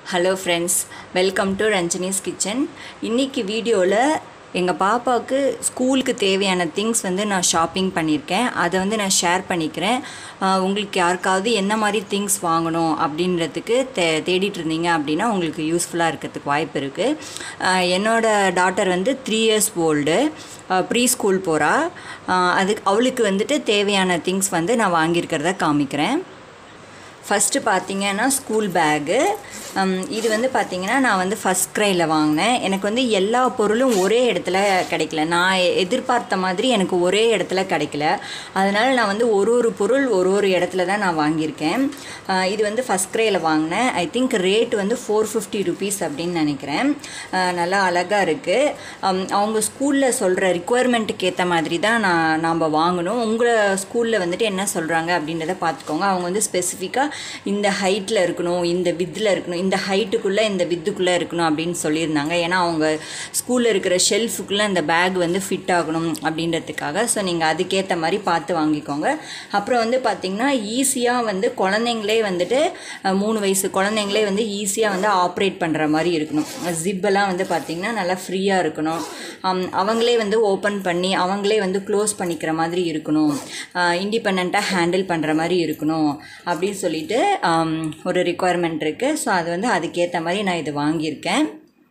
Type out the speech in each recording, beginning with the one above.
hello friends welcome to Ranjani's kitchen இன்றைக்கி வீடியோவில் எங்கள் பாப்பாவுக்கு ஸ்கூலுக்கு தேவையான திங்ஸ் வந்து நான் ஷாப்பிங் பண்ணியிருக்கேன் அதை வந்து நான் ஷேர் பண்ணிக்கிறேன் ஆஹ் உங்களுக்கு யாருக்காவது என்ன மாதிரி திங்ஸ் வாங்கணும் அப்படின்றதுக்கு தே தேடிட்டு இருந்தீங்க அப்படின்னா உங்களுக்கு யூஸ்ஃபுல்லாக இருக்கிறதுக்கு வாய்ப்பு இருக்குது என்னோட டாட்டர் வந்து three years old preschool போகிறா அதுக்கு அவளுக்கு வந்துட்டு தேவையான திங்ஸ் வந்து நான் வாங்கியிருக்கிறத காமிக்கிறேன் ஃபஸ்ட்டு பார்த்தீங்கன்னா ஸ்கூல் பேகு இது வந்து பார்த்தீங்கன்னா நான் வந்து ஃபஸ்ட் க்ரையில் வாங்கினேன் எனக்கு வந்து எல்லா பொருளும் ஒரே இடத்துல கிடைக்கல நான் எதிர்பார்த்த மாதிரி எனக்கு ஒரே இடத்துல கிடைக்கல அதனால் நான் வந்து ஒரு ஒரு பொருள் ஒரு ஒரு இடத்துல தான் நான் வாங்கியிருக்கேன் அஹ் இது வந்து ஃபஸ்ட் க்ரையில் வாங்கினேன் ஐ திங்க் ரேட் வந்து ஃபோர் ஃபிஃப்டி ருபீஸ் அப்படின்னு நினைக்கிறேன் அஹ் நல்லா அழகாக இருக்குது அவங்க ஸ்கூலில் சொல்கிற ரிக்குவயர்மெண்ட்டுக்கு ஏற்ற மாதிரி தான் நான் நாம் வாங்கணும் உங்கள் ஸ்கூலில் வந்துட்டு என்ன சொல்கிறாங்க அப்படின்றத பார்த்துக்கோங்க அவங்க வந்து ஸ்பெசிஃபிக்காக இந்த ஹைட்டில் இருக்கணும் இந்த வித்தில் இருக்கணும் இந்த ஹைட்டுக்குள்ளே இந்த வித்துக்குள்ளே இருக்கணும் அப்படின்னு சொல்லியிருந்தாங்க ஏன்னா அவங்க ஸ்கூலில் இருக்கிற ஷெல்ஃபுக்குள்ளே இந்த பேக் வந்து ஃபிட் ஆகணும் அப்படின்றதுக்காக ஸோ நீங்கள் அதுக்கேற்ற மாதிரி பார்த்து வாங்கிக்கோங்க அப்புறம் வந்து பார்த்திங்கன்னா ஈஸியாக வந்து குழந்தைங்களே வந்துட்டு அஹ், மூணு வயசு குழந்தைங்களே வந்து ஈஸியாக வந்து ஆப்ரேட் பண்ணுற மாதிரி இருக்கணும் ஜிப்பெல்லாம் வந்து பார்த்திங்கன்னா நல்லா ஃப்ரீயாக இருக்கணும் அம், அவங்களே வந்து ஓப்பன் பண்ணி அவங்களே வந்து க்ளோஸ் பண்ணிக்கிற மாதிரி இருக்கணும் இண்டிபெண்ட்டாக ஹேண்டில் பண்ணுற மாதிரி இருக்கணும் அப்படின்னு சொல்லிட்டு ஆம், ஒரு ரிக்குவயர்மெண்ட் இருக்குது ஸோ அது வந்து அதுக்கேற்ற மாதிரி நான் இது வாங்கியிருக்கேன்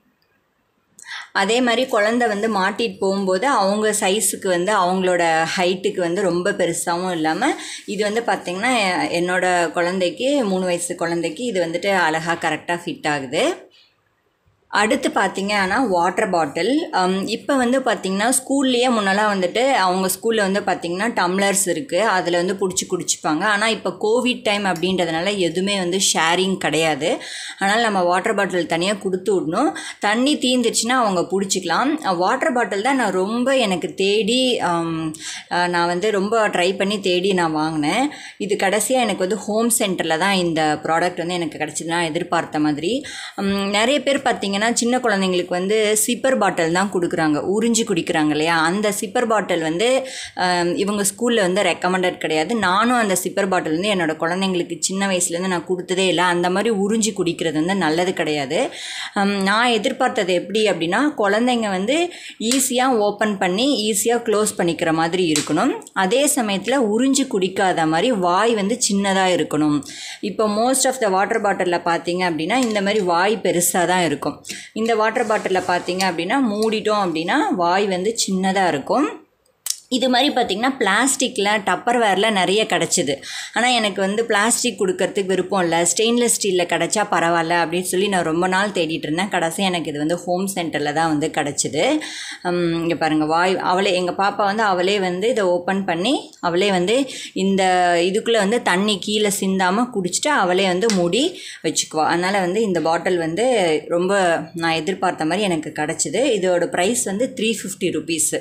அதே மாதிரி குழந்தை வந்து மாட்டிட்டு போகும்போது அவங்க சைஸுக்கு வந்து அவங்களோட ஹைட்டுக்கு வந்து ரொம்ப பெருசாகவும் இல்லாமல் இது வந்து பார்த்திங்கன்னா என்னோட குழந்தைக்கு மூணு வயசு குழந்தைக்கு இது வந்துட்டு அழகாக கரெக்டாக ஃபிட் ஆகுது அடுத்து பார்த்தீங்கன்னா வாட்டர் பாட்டில் இப்போ வந்து பார்த்திங்கன்னா ஸ்கூல்லேயே முன்னெல்லாம் வந்துட்டு அவங்க ஸ்கூலில் வந்து பார்த்திங்கன்னா டம்ளர்ஸ் இருக்குது அதில் வந்து பிடிச்சி குடிச்சிப்பாங்க ஆனால் இப்போ கோவிட் டைம் அப்படின்றதுனால எதுவுமே வந்து ஷேரிங் கிடையாது அதனால் நம்ம வாட்டர் பாட்டில் தனியாக கொடுத்து விடணும் தண்ணி தீந்துச்சுன்னா அவங்க பிடிச்சிக்கலாம் வாட்டர் பாட்டில் தான் நான் ரொம்ப எனக்கு தேடி ஆம், அஹ், நான் வந்து ரொம்ப ட்ரை பண்ணி தேடி நான் வாங்கினேன் இது கடைசியாக எனக்கு வந்து ஹோம் சென்டரில் தான் இந்த ப்ராடக்ட் வந்து எனக்கு கிடச்சிது நான் எதிர்பார்த்த மாதிரி உம், நிறைய பேர் பார்த்தீங்கன்னா சின்ன குழந்தைங்களுக்கு வந்து சிப்பர் பாட்டில் தான் கொடுக்குறாங்க உறிஞ்சி குடிக்கிறாங்க இல்லையா அந்த சிப்பர் பாட்டில் வந்து ஆம், இவங்க ஸ்கூலில் வந்து ரெக்கமெண்டட் கிடையாது நானும் அந்த சிப்பர் பாட்டில் வந்து என்னோட குழந்தைங்களுக்கு சின்ன வயசுலேருந்து நான் கொடுத்ததே இல்லை அந்த மாதிரி உறிஞ்சி குடிக்கிறது வந்து நல்லது கிடையாது உம், நான் எதிர்பார்த்தது எப்படி அப்படின்னா குழந்தைங்க வந்து ஈஸியாக ஓப்பன் பண்ணி ஈஸியாக க்ளோஸ் பண்ணிக்கிற மாதிரி இருக்கணும் அதே சமயத்தில் உறிஞ்சி குடிக்காத மாதிரி வாய் வந்து சின்னதாக இருக்கணும் இப்போ மோஸ்ட் ஆஃப் த வாட்டர் பாட்டிலில் பார்த்தீங்க அப்படின்னா இந்த மாதிரி வாய் பெருசாக தான் இருக்கும் இந்த வாட்டர் பாட்டிலில் பார்த்தீங்க அப்படின்னா மூடிட்டோம் அப்படின்னா வாய் வந்து சின்னதாக இருக்கும் இது மாதிரி பார்த்திங்கன்னா பிளாஸ்டிக்கில் டப்பர்வேரில் நிறைய கிடச்சிது ஆனால் எனக்கு வந்து பிளாஸ்டிக் கொடுக்கறதுக்கு விருப்பம் இல்லை ஸ்டெயின்லெஸ் ஸ்டீலில் கிடச்சா பரவாயில்ல அப்படின்னு சொல்லி நான் ரொம்ப நாள் தேடிட்டு இருந்தேன் கடைசியாக எனக்கு இது வந்து ஹோம் சென்டரில் தான் வந்து கிடச்சிது இங்கே பாருங்கள் வாய் அவளே எங்கள் பாப்பா வந்து அவளே வந்து இதை ஓப்பன் பண்ணி அவளே வந்து இந்த இதுக்குள்ளே வந்து தண்ணி கீழே சிந்தாமல் குடிச்சிட்டு அவளே வந்து மூடி வச்சுக்குவா அதனால் வந்து இந்த பாட்டில் வந்து ரொம்ப நான் எதிர்பார்த்த மாதிரி எனக்கு கிடச்சிது இதோட ப்ரைஸ் வந்து த்ரீ ஃபிஃப்டி ருபீஸு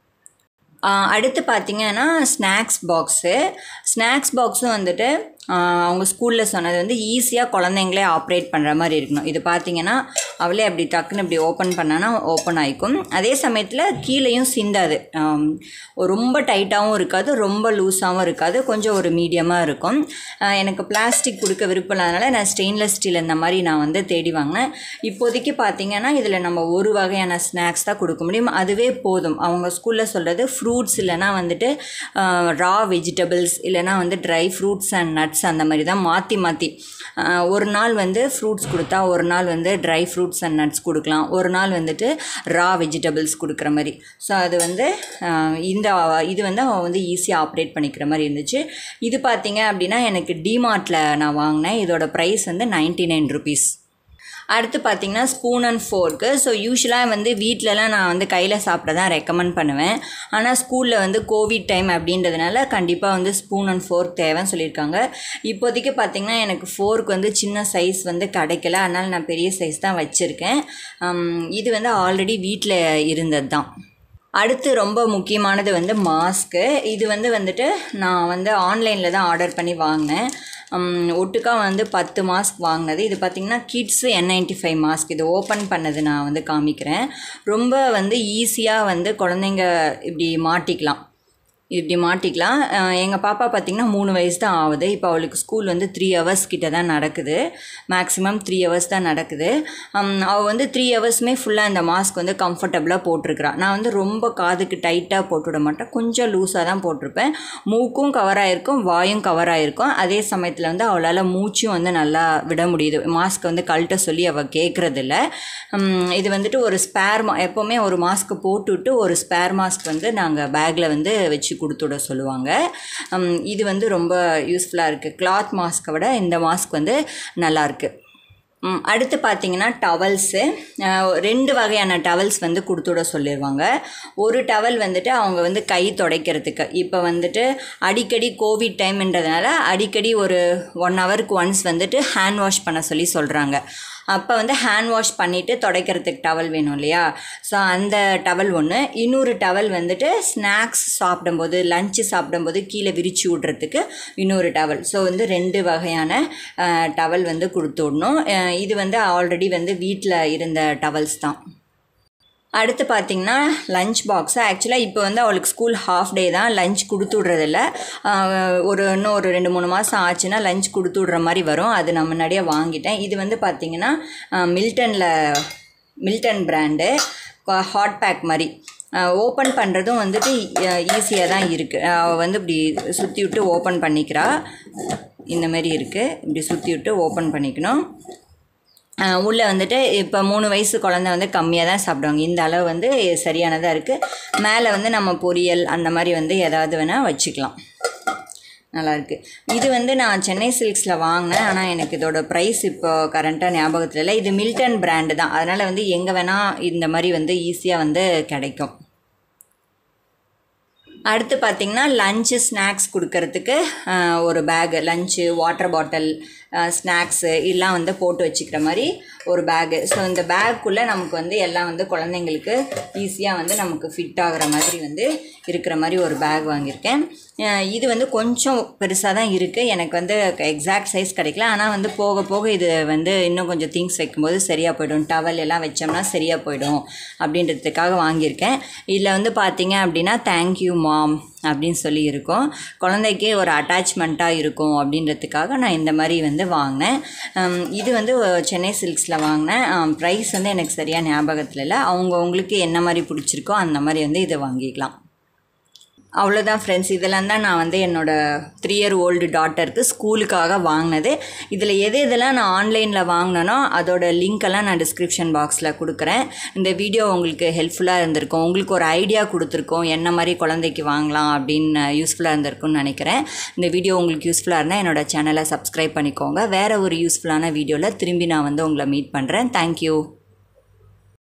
ஆஹ் அடுத்து பார்த்தீங்கன்னா ஸ்நாக்ஸ் பாக்ஸு ஸ்நாக்ஸ் பாக்ஸும் வந்துட்டு ஆஹ் அவங்க ஸ்கூலில் சொன்னது வந்து ஈஸியாக குழந்தைங்களே ஆப்ரேட் பண்ணுற மாதிரி இருக்கணும் இது பார்த்தீங்கன்னா அவளே அப்படி டக்குன்னு இப்படி ஓப்பன் பண்ணானா ஓப்பன் ஆகிக்கும் அதே சமயத்தில் கீழேயும் சிந்தாது ஆம், ரொம்ப டைட்டாகவும் இருக்காது ரொம்ப லூஸாகவும் இருக்காது கொஞ்சம் ஒரு மீடியமாக இருக்கும் ஆஹ் எனக்கு பிளாஸ்டிக் கொடுக்க விருப்பம் இல்லாதனால நான் ஸ்டெயின்லெஸ் ஸ்டீல் இந்த மாதிரி நான் வந்து தேடி வாங்கினேன் இப்போதைக்கு பார்த்தீங்கன்னா இதில் நம்ம ஒரு வகையான ஸ்நாக்ஸ் தான் கொடுக்க முடியும் அதுவே போதும் அவங்க ஸ்கூலில் சொல்கிறது ஃப்ரூட்ஸ் இல்லைனா வந்துட்டு ரா வெஜிடபிள்ஸ் இல்லைனா வந்து ட்ரை ஃப்ரூட்ஸ் அண்ட் நட்ஸ் அந்த மாதிரி தான் மாற்றி மாற்றி ஒரு நாள் வந்து ஃப்ரூட்ஸ் கொடுத்தா ஒரு நாள் வந்து ட்ரை ஃப்ரூட்ஸ் அண்ட் நட்ஸ் கொடுக்கலாம் ஒரு நாள் வந்துட்டு ரா வெஜிடபிள்ஸ் கொடுக்குற மாதிரி ஸோ அது வந்து ஆஹ் இந்த இது வந்து அவன் வந்து ஈஸியாக ஆப்ரேட் பண்ணிக்கிற மாதிரி இருந்துச்சு இது பார்த்தீங்க அப்படின்னா எனக்கு டிமார்ட்டில் நான் வாங்கினேன் இதோட ப்ரைஸ் வந்து நைன்ட்டி நைன் ருபீஸ் அடுத்து பார்த்தீங்கன்னா ஸ்பூன் அண்ட் ஃபோர்க்கு ஸோ யூஸ்வலாக வந்து வீட்டிலலாம் நான் வந்து கையில் சாப்பிட தான் ரெக்கமெண்ட் பண்ணுவேன் ஆனால் ஸ்கூலில் வந்து கோவிட் டைம் அப்படின்றதுனால கண்டிப்பாக வந்து ஸ்பூன் அண்ட் ஃபோர்க் தேவைன்னு சொல்லியிருக்காங்க இப்போதைக்கு பார்த்தீங்கன்னா எனக்கு ஃபோர்க் வந்து சின்ன சைஸ் வந்து கிடைக்கல அதனால் நான் பெரிய சைஸ் தான் வச்சுருக்கேன் ஹம், இது வந்து ஆல்ரெடி வீட்டில் இருந்தது தான் அடுத்து ரொம்ப முக்கியமானது வந்து மாஸ்க்கு இது வந்து வந்துட்டு நான் வந்து ஆன்லைனில் தான் ஆர்டர் பண்ணி வாங்கினேன் உம், ஒட்டுக்கா வந்து பத்து மாஸ்க் வாங்கினது இது பார்த்திங்கன்னா kids N ninety five mask இது ஓப்பன் பண்ணது நான் வந்து காமிக்கிறேன் ரொம்ப வந்து ஈஸியாக வந்து குழந்தைங்க இப்படி மாட்டிக்கலாம் இப்படி மாட்டிக்கலாம் எங்கள் பாப்பா பார்த்திங்கன்னா மூணு வயசு தான் ஆகுது இப்போ அவளுக்கு ஸ்கூல் வந்து த்ரீ ஹவர்ஸ் கிட்ட தான் நடக்குது மேக்ஸிமம் த்ரீ ஹவர்ஸ் தான் நடக்குது அவள் வந்து த்ரீ ஹவர்ஸுமே ஃபுல்லாக இந்த மாஸ்க் வந்து கம்ஃபர்டபுளாக போட்டிருக்கிறான் நான் வந்து ரொம்ப காதுக்கு டைட்டாக போட்டுவிட மாட்டேன் கொஞ்சம் லூஸாக தான் போட்டிருப்பேன் மூக்கும் கவர் ஆகிருக்கும் வாயும் கவர் ஆகிருக்கும் அதே சமயத்தில் வந்து அவளால் மூச்சும் வந்து நல்லா விட முடியுது மாஸ்க் வந்து கழட்ட சொல்லி அவள் கேட்குறதில்ல இது வந்துட்டு ஒரு ஸ்பேர் மா எப்போவுமே ஒரு மாஸ்க்கு போட்டுவிட்டு ஒரு ஸ்பேர் மாஸ்க் வந்து நாங்கள் பேக்கில் வந்து வச்சு கொடுத்துட சொல்லுவாங்க இது வந்து ரொம்ப யூஸ்ஃபுல்லாக இருக்குது கிளாத் மாஸ்க்கை விட இந்த மாஸ்க் வந்து நல்லாயிருக்கு அடுத்து பார்த்தீங்கன்னா டவல்ஸு ரெண்டு வகையான டவல்ஸ் வந்து கொடுத்துட சொல்லிடுவாங்க ஒரு டவல் வந்துட்டு அவங்க வந்து கை துடைக்கிறதுக்கு இப்போ வந்துட்டு அடிக்கடி கோவிட் டைம்ன்றதுனால அடிக்கடி ஒரு ஒன் ஹவருக்கு ஒன்ஸ் வந்துட்டு ஹேண்ட் வாஷ் பண்ண சொல்லி சொல்கிறாங்க அப்போ வந்து ஹேண்ட் வாஷ் பண்ணிவிட்டு துடைக்கிறதுக்கு டவல் வேணும் இல்லையா ஸோ அந்த டவல் ஒன்று இன்னொரு டவல் வந்துட்டு ஸ்நாக்ஸ் சாப்பிடும்போது லஞ்சு சாப்பிடும்போது கீழே விரித்து விட்றதுக்கு இன்னொரு டவல் ஸோ வந்து ரெண்டு வகையான டவல் வந்து கொடுத்து விடணும் இது வந்து ஆல்ரெடி வந்து வீட்டில் இருந்த டவல்ஸ் தான் அடுத்து பார்த்திங்கன்னா லஞ்ச் பாக்ஸு ஆக்சுவலாக இப்போ வந்து அவளுக்கு ஸ்கூல் ஹாஃப் டே தான் லஞ்ச் கொடுத்து விட்றதில்ல ஒரு இன்னும் ஒரு ரெண்டு மூணு மாதம் ஆச்சுன்னா லஞ்ச் கொடுத்து விட்ற மாதிரி வரும் அது நான் முன்னாடியே வாங்கிட்டேன் இது வந்து பார்த்திங்கன்னா மில்டனில் மில்டன் பிராண்டு ஹாட் பேக் மாதிரி ஓப்பன் பண்ணுறதும் வந்துட்டு ஈஸியாக தான் இருக்குது அவள் வந்து இப்படி சுற்றி விட்டு ஓப்பன் பண்ணிக்கிறா இந்த மாதிரி இருக்குது இப்படி சுற்றி விட்டு ஓப்பன் பண்ணிக்கணும் உள்ளே வந்துட்டு இப்போ மூணு வயசு குழந்த வந்து கம்மியாக தான் சாப்பிடுவாங்க இந்த அளவு வந்து சரியானதாக இருக்குது மேலே வந்து நம்ம பொரியல் அந்த மாதிரி வந்து ஏதாவது வேணால் வச்சுக்கலாம் நல்லாயிருக்கு இது வந்து நான் சென்னை சில்க்ஸில் வாங்கினேன் ஆனால் எனக்கு இதோட ப்ரைஸ் இப்போ கரண்ட்டாக ஞாபகத்தில் இல்லை இது மில்டன் பிராண்டு தான் அதனால் வந்து எங்கே வேணால் இந்த மாதிரி வந்து ஈஸியாக வந்து கிடைக்கும் அடுத்து பார்த்திங்கன்னா லஞ்சு ஸ்நாக்ஸ் கொடுக்கறதுக்கு ஒரு bag lunch water bottle snacks இதெல்லாம் வந்து போட்டு வச்சுக்கிற மாதிரி ஒரு பேகு ஸோ இந்த பேக்குள்ளே நமக்கு வந்து எல்லாம் வந்து குழந்தைங்களுக்கு ஈஸியாக வந்து நமக்கு ஃபிட் ஆகிற மாதிரி வந்து இருக்கிற மாதிரி ஒரு பேக் வாங்கியிருக்கேன் இது வந்து கொஞ்சம் பெருசாக தான் இருக்குது எனக்கு வந்து எக்ஸாக்ட் சைஸ் கிடைக்கல ஆனால் வந்து போக போக இது வந்து இன்னும் கொஞ்சம் திங்ஸ் வைக்கும்போது சரியாக போயிடும் டவல் எல்லாம் வச்சோம்னா சரியாக போயிடும் அப்படின்றதுக்காக வாங்கியிருக்கேன் இதில் வந்து பார்த்தீங்க அப்படின்னா தேங்க்யூ மாம் அப்படின்னு சொல்லி இருக்கும் குழந்தைக்கு ஒரு அட்டாச்மெண்ட்டாக இருக்கும் அப்படின்றதுக்காக நான் இந்த மாதிரி வந்து வாங்கினேன் இது வந்து சென்னை சில்க்ஸில் வாங்கினேன் ப்ரைஸ் வந்து எனக்கு சரியாக ஞாபகத்தில் இல்லை அவங்கவுங்களுக்கு என்ன மாதிரி பிடிச்சிருக்கோ அந்த மாதிரி வந்து இதை வாங்கிக்கலாம் அவ்வளோதான் ஃப்ரெண்ட்ஸ் இதெல்லாம் தான் நான் வந்து என்னோடய த்ரீ இயர் ஓல்டு டாட்டருக்கு ஸ்கூலுக்காக வாங்கினது இதில் எது எதெல்லாம் நான் ஆன்லைனில் வாங்கினேனோ அதோட லிங்க்கெல்லாம் நான் டிஸ்கிரிப்ஷன் பாக்ஸில் கொடுக்குறேன் இந்த வீடியோ உங்களுக்கு ஹெல்ப்ஃபுல்லாக இருந்திருக்கும் உங்களுக்கு ஒரு ஐடியா கொடுத்துருக்கோம் என்ன மாதிரி குழந்தைக்கு வாங்கலாம் அப்படின்னு யூஸ்ஃபுல்லாக இருந்திருக்கும்னு நினைக்கிறேன் இந்த வீடியோ உங்களுக்கு யூஸ்ஃபுல்லாக இருந்தால் என்னோடய சேனலை சப்ஸ்கிரைப் பண்ணிக்கோங்க வேறு ஒரு யூஸ்ஃபுல்லான வீடியோவில் திரும்பி நான் வந்து உங்களை மீட் பண்ணுறேன் தேங்க்யூ